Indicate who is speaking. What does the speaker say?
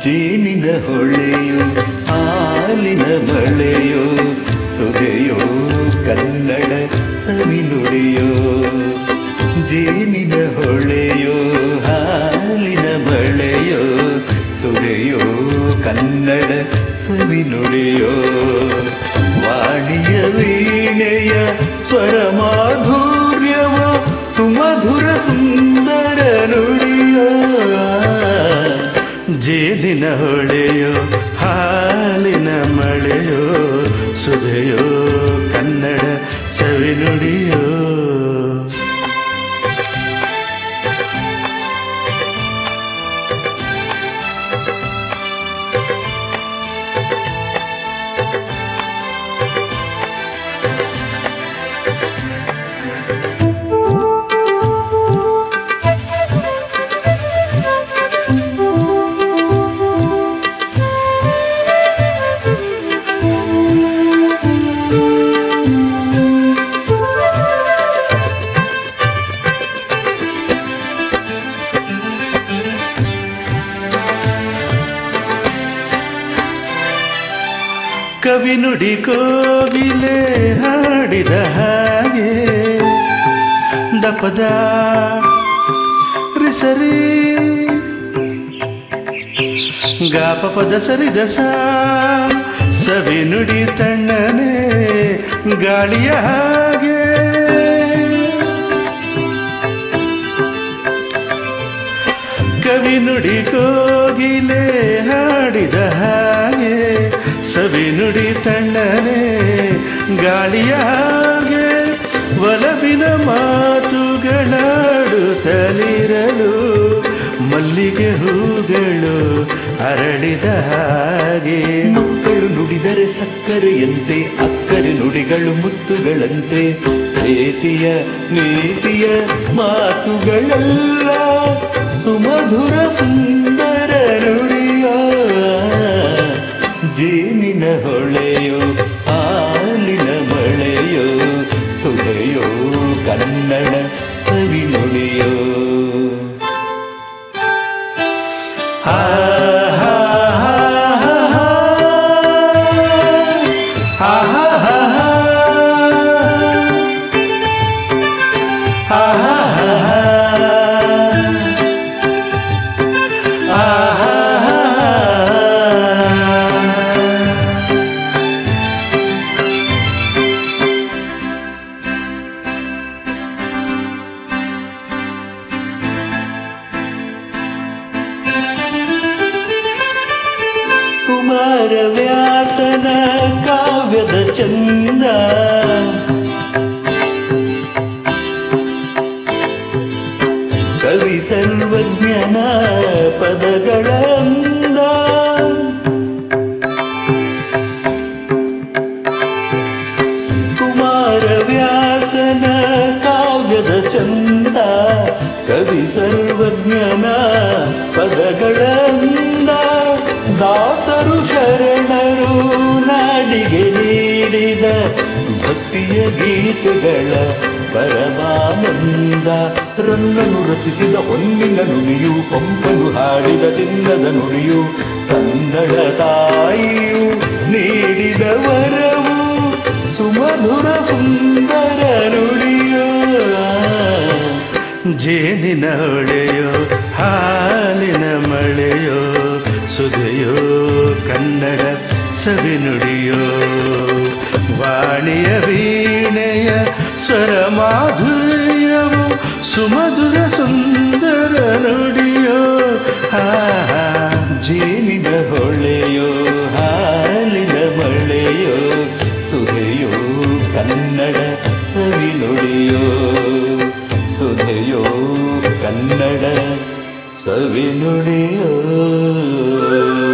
Speaker 1: ಜೇನಿನ ಹೊಳೆಯೋ ಹಾಲಿನ ಮಳೆಯೋ ಸುದೆಯೋ ಕನ್ನಡ ಸವಿನುಡಿಯೋ ಜೇನಿನ ಹೊಳೆಯೋ ಹಾಲಿನ ಮಳೆಯೋ ಸುದೆಯೋ ಕನ್ನಡ ಸವಿನುಡಿಯೋ ವಾಣಿಯ ವೀಣೆಯ ಸ್ವರಮಾಧುರ್ಯವ ಸುಮಧುರ ಸುಂದರ ನುಡಿಯೋ
Speaker 2: ಜೇನಿನ ಹೊಳೆಯೋ ಹಾಲಿನ ಮಳೆಯೋ ಸುಧೆಯೋ ಕನ್ನಡ ಸವಿನುಡಿಯೋ ಕವಿ ನುಡಿ ಕೋಗಿಲೆ ಹಾಡಿದ ಹಾಗೆ ದಪದ ರಿಸರಿ ಗಾಪ ಪದ ಸರಿದ ಸಾ ಸವಿ ನುಡಿ ತಣ್ಣನೆ ಗಾಳಿಯ ಹಾಗೆ ಕವಿ ನುಡಿ ಕೋಗಿಲೆ ಹಾಡಿದ ಹಾಗೆ ಸವಿ ನುಡಿ ತಣ್ಣನೆ ಗಾಳಿಯ ಹಾಗೆ ಒಲವಿನ ಮಾತುಗಳಾಡುತ್ತಲಿರಲು ಮಲ್ಲಿಗೆ ಹೂಗಳು ಅರಳಿದ ಹಾಗೆ
Speaker 1: ಮಕ್ಕಳು ನುಡಿದರೆ ಸಕ್ಕರೆಯಂತೆ ಅಕ್ಕರೆ ನುಡಿಗಳು ಮುತ್ತುಗಳಂತೆ ಪ್ರೀತಿಯ ನೀತಿಯ ಮಾತುಗಳೆಲ್ಲ ಸುಮಧುರ ಸುಂದರ ನುಡಿಯ ಜೇನಿನ ಹೊಳೆಯೋ ಹಾಲಿನ ಮಳೆಯೋ ಸುಧೆಯೋ ಕನ್ನಡ ಸವಿ ನುಡಿಯೋ
Speaker 2: ಹಾ ಹಾ ಹಾ ಹಾ ಹಾ ಹಾ ಹಾ
Speaker 1: ಕುಮಾರವ್ಯಾಸನ ಕಾವ್ಯದ ಚಂದ ಕವಿ ಸರ್ವಜ್ಞನ ಪದಗಳ ಅಂದ ಕುಮಾರವ್ಯಾಸನ ಕಾವ್ಯದ ಚಂದ ಕವಿ ಸರ್ವಜ್ಞನ ಪದಗಳ ಅಂದ ದಾಸರು ಶರಣರು ನಾಡಿಗೆ ನೀಡಿದ ಭಕ್ತಿಯ ಗೀತೆಗಳ ಪರಮಾನಂದ ರನ್ನನು ರಚಿಸಿದ ಹೊನ್ನಿನ ನುಡಿಯು ಪಂಪನು ಹಾಡಿದ ಚಿನ್ನದ ನುಡಿಯು ಕನ್ನಡ ತಾಯಿಯು ನೀಡಿದ ವರವು ಸುಮಧುರ ಸುಂದರ ನುಡಿಯೋ
Speaker 2: ಜೇನಿನ ಹೊಳೆಯೋ ಹಾಲಿನ ಮಳೆಯೋ ಸುಧೆಯೋ ಕನ್ನಡ ಸವಿನುಡಿಯೋ ವಾಣಿಯ ವೀಣೆಯ ಸ್ವರ ಮಾಧುರ್ಯವು ಸುಮಧುರ ಸುಂದರ ನುಡಿಯೋ ಹಾ
Speaker 1: ಜೇನಿನ ಹೊಳೆಯೋ ಹಾಲಿನ ಮಳೆಯೋ ಸುಧೆಯೋ ಕನ್ನಡ ಸವಿ ನುಡಿಯೋ ಸುಧೆಯೋ ಕನ್ನಡ ಸವಿ ನುಡಿಯೋ